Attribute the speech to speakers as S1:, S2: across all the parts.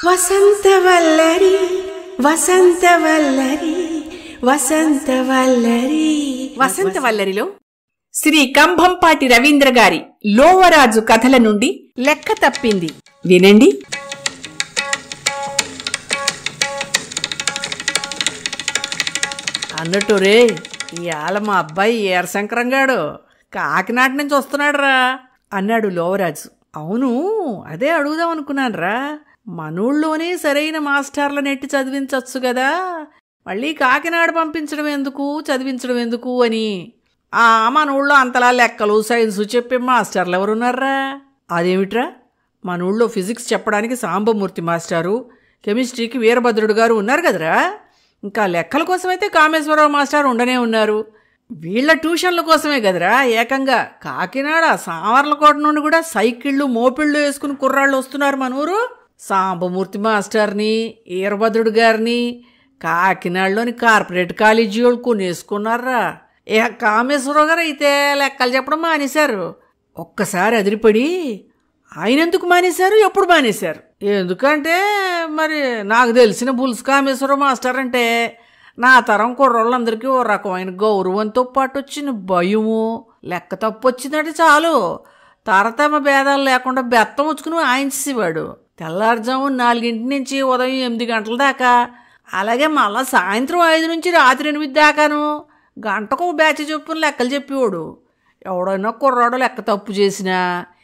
S1: వసంతవల్లరి వసంతవల్లరి వసంతవల్లరి
S2: వసంతవల్లరిలో శ్రీ కంభంపాటి రవీంద్ర గారి లోవరాజు కథల నుండి లెక్క తప్పింది వినండి
S3: అన్నట్టు రే ఇవాళ మా అబ్బాయి ఏరశంకరంగాడు కాకినాడ నుంచి వస్తున్నాడు రా అన్నాడు లోవరాజు అవును అదే అడుగుదాం అనుకున్నాను రా మనూళ్ళోనే సరైన మాస్టర్ల నెట్టి చదివించవచ్చు కదా మళ్ళీ కాకినాడ పంపించడం ఎందుకు చదివించడం ఎందుకు అని ఆ మన ఊళ్ళో అంతలా లెక్కలు సైన్స్ చెప్పే మాస్టర్లు ఎవరున్నారా అదేమిట్రా మన ఊళ్ళో ఫిజిక్స్ చెప్పడానికి సాంబమూర్తి మాస్టారు కెమిస్ట్రీకి వీరభద్రుడు గారు ఉన్నారు కదరా ఇంకా లెక్కల కోసమైతే కామేశ్వరరావు మాస్టర్ ఉండనే ఉన్నారు వీళ్ళ ట్యూషన్ల కోసమే కదరా ఏకంగా కాకినాడ సామర్లకోట నుండి కూడా సైకిళ్ళు మోపిళ్ళు వేసుకుని కుర్రాళ్ళు వస్తున్నారు మన ఊరు సాంబమూర్తి మాస్టర్ని వీరభద్రుడు గారిని కాకినాడలోని కార్పొరేట్ కాలేజీ వాళ్ళు కొనేసుకున్నారా ఏ కామేశ్వరరావు గారు అయితే లెక్కలు చెప్పడం మానేశారు ఒక్కసారి అదిరిపడి ఆయన ఎందుకు మానేశారు ఎప్పుడు మానేశారు ఎందుకంటే మరి నాకు తెలిసిన బుల్స్ కామేశ్వరరావు మాస్టర్ అంటే నా తరం కుర్రోళ్ళందరికీ ఓ రకమైన గౌరవంతో పాటు వచ్చిన భయము లెక్క తప్పు వచ్చిందంటే చాలు తారతమ భేదాలు లేకుండా బెత్తం వచ్చుకుని వాయించేసేవాడు తెల్లారుజాము నాలుగింటి నుంచి ఉదయం ఎనిమిది గంటల దాకా అలాగే మళ్ళా సాయంత్రం ఐదు నుంచి రాత్రి ఎనిమిది దాకాను గంటకు బ్యాచ్ చొప్పున లెక్కలు చెప్పేవాడు ఎవడైనా కుర్రాడు లెక్క తప్పు చేసినా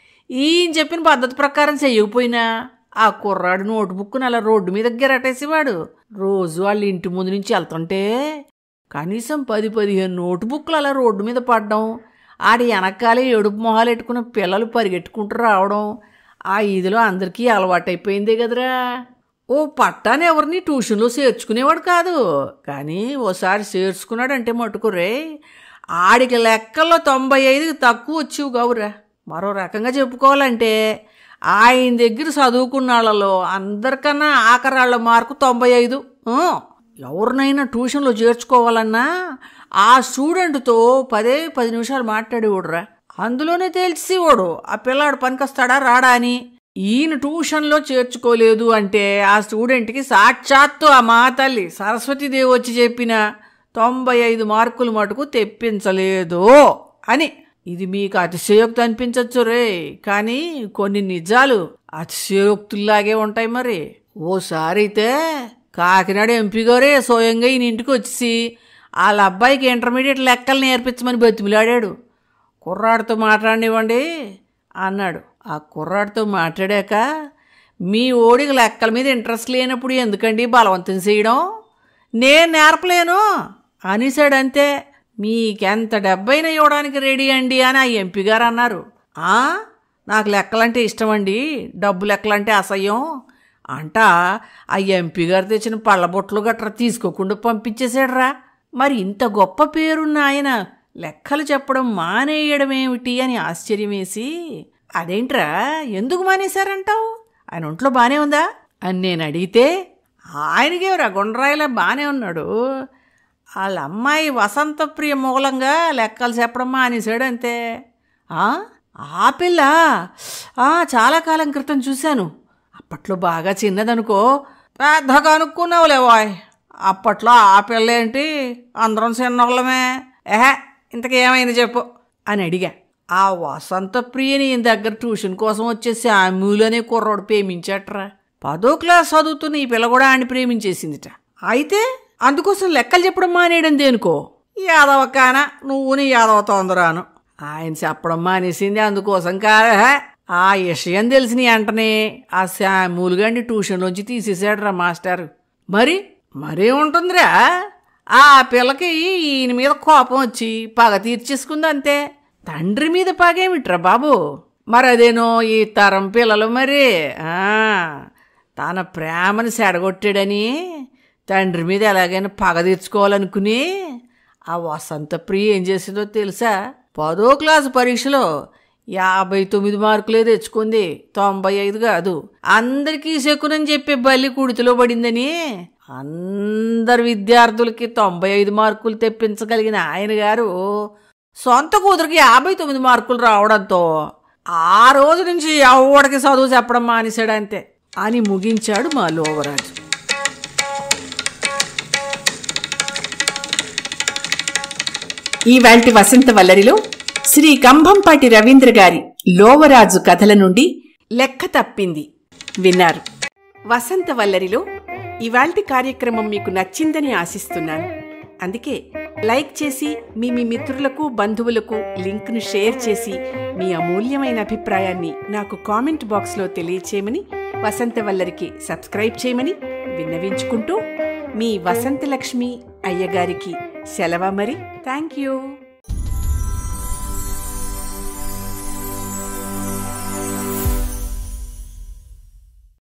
S3: ఈయన చెప్పిన పద్ధతి ప్రకారం చెయ్యకపోయినా ఆ కుర్రాడు నోటుబుక్ను అలా రోడ్డు మీద గిరటేసేవాడు రోజు వాళ్ళ ఇంటి ముందు నుంచి వెళ్తుంటే కనీసం పది పదిహేను నోటుబుక్లు అలా రోడ్డు మీద పడడం ఆడి వెనకాలే ఏడుపు మొహాలు ఎట్టుకున్న పిల్లలు పరిగెట్టుకుంటూ రావడం ఆ ఇదిలో అందరికీ అలవాటైపోయిందే కదరా ఓ పట్టాన్ని ఎవరిని ట్యూషన్లో చేర్చుకునేవాడు కాదు కానీ ఓసారి చేర్చుకున్నాడంటే మట్టుకురే ఆడికి లెక్కల్లో తొంభై ఐదుకి తక్కువ వచ్చేవి గౌరా మరో రకంగా చెప్పుకోవాలంటే ఆయన దగ్గర చదువుకున్న వాళ్ళలో అందరికన్నా ఆఖరాళ్ళ మార్కు తొంభై ఐదు ఊ, ఎవరినైనా ట్యూషన్లో చేర్చుకోవాలన్నా ఆ స్టూడెంట్తో పదే పది నిమిషాలు మాట్లాడేవాడురా అందులోనే తేల్చేవాడు ఆ పిల్లాడు పనికొస్తాడా రాడా అని ఈయన ట్యూషన్లో చేర్చుకోలేదు అంటే ఆ స్టూడెంట్కి సాక్షాత్తు ఆ మా తల్లి సరస్వతీదేవి వచ్చి చెప్పిన తొంభై ఐదు మార్కులు మటుకు తెప్పించలేదు అని ఇది మీకు అతిశయోక్తి అనిపించచ్చు రే కానీ కొన్ని నిజాలు అతిశయోక్తుల్లాగే ఉంటాయి మరి ఓసారి అయితే కాకినాడ ఎంపీ గారే స్వయంగా ఈయన ఇంటికి వచ్చి వాళ్ళ అబ్బాయికి ఇంటర్మీడియట్ లెక్కలు నేర్పించమని బతిమిలాడాడు కుర్రాడితో మాట్లాడినివ్వండి అన్నాడు ఆ కుర్రాడితో మాట్లాడాక మీ ఓడికి లెక్కల మీద ఇంట్రెస్ట్ లేనప్పుడు ఎందుకండి బలవంతం చేయడం నేను నేర్పలేను అనేసాడంతే మీకెంత డబ్బైనా ఇవ్వడానికి రెడీ అండి అని ఆ ఎంపీ గారు అన్నారు ఆ నాకు లెక్కలంటే ఇష్టం అండి డబ్బు లెక్కలంటే అసహ్యం అంట ఆ ఎంపీ గారు తెచ్చిన పళ్ళబొట్లు గట్రా తీసుకోకుండా పంపించేశాడురా మరి ఇంత గొప్ప పేరున్న ఆయన లెక్కలు చెప్పడం మానేయడం ఏమిటి అని ఆశ్చర్యం వేసి అదేంట్రా ఎందుకు మానేశారంటావు ఆయన ఒంట్లో బానే ఉందా అని నేను అడిగితే ఆయనకేవరా గుండ్రాయిలా బానే ఉన్నాడు వాళ్ళ అమ్మాయి వసంతప్రియ మూలంగా లెక్కలు చెప్పడం మానేశాడు అంతే ఆ ఆ పిల్ల ఆ, చాలా కాలం క్రితం చూశాను అప్పట్లో బాగా చిన్నదనుకో పెద్దగా అనుకున్నావులే వాయ్ అప్పట్లో ఆ పిల్ల ఏంటి అందరం చిన్నోళ్ళమే ఏహే ఇంతకేమైంది చెప్పు అని అడిగా ఆ వసంత ప్రియని ఈయన దగ్గర ట్యూషన్ కోసం వచ్చే శామ్యూల్ అనే కుర్రోడు ప్రేమించట్రా పదో క్లాస్ చదువుతున్న ఈ పిల్ల కూడా ఆడిని ప్రేమించేసిందిట అయితే అందుకోసం లెక్కలు చెప్పడం మానేయడం దేనికో యాదవ కాన నువ్వు నీ యాదవ తొందరాను ఆయన చెప్పడం మానేసింది అందుకోసం కాదా ఆ విషయం తెలిసిన వెంటనే ఆ శామ్యూల్ గారిని ట్యూషన్లోంచి తీసేశాడు రా మాస్టర్ మరి మరే ఉంటుందిరా ఆ పిల్లకి ఈయన మీద కోపం వచ్చి పగ తీర్చేసుకుంది అంతే తండ్రి మీద పగేమిట్రా బాబు మరి అదేనో ఈ తరం పిల్లలు మరి ఆ, తన ప్రేమను సెడగొట్టాడని తండ్రి మీద ఎలాగైనా పగ తీర్చుకోవాలనుకుని ఆ వసంత ప్రియ ఏం చేసిందో తెలుసా పదో క్లాసు పరీక్షలో యాభై తొమ్మిది మార్కులే తెచ్చుకుంది తొంభై ఐదు కాదు అందరికీ శకునని చెప్పే బల్లి కుడితిలో పడిందని అందరు విద్యార్థులకి తొంభై ఐదు మార్కులు తెప్పించగలిగిన ఆయన గారు సొంత కూతురికి యాభై తొమ్మిది మార్కులు రావడంతో ఆ రోజు నుంచి ఎవడికి చదువు చెప్పడం మానేశాడు అంతే అని ముగించాడు మా లోవరాజు
S2: ఈవాల్టి వసంత వల్లరిలో శ్రీ కంభంపాటి రవీంద్ర గారి లోవరాజు కథల నుండి లెక్క తప్పింది విన్నారు వసంత వల్లరిలో ఇవాల్టి కార్యక్రమం మీకు నచ్చిందని ఆశిస్తున్నాను అందుకే లైక్ చేసి మీ మీ మిత్రులకు బంధువులకు లింక్ను షేర్ చేసి మీ అమూల్యమైన అభిప్రాయాన్ని నాకు కామెంట్ బాక్స్లో తెలియచేయమని వసంత వల్లరికి సబ్స్క్రైబ్ చేయమని విన్నవించుకుంటూ మీ వసంతలక్ష్మి అయ్యగారికి సెలవ మరి థ్యాంక్ యూ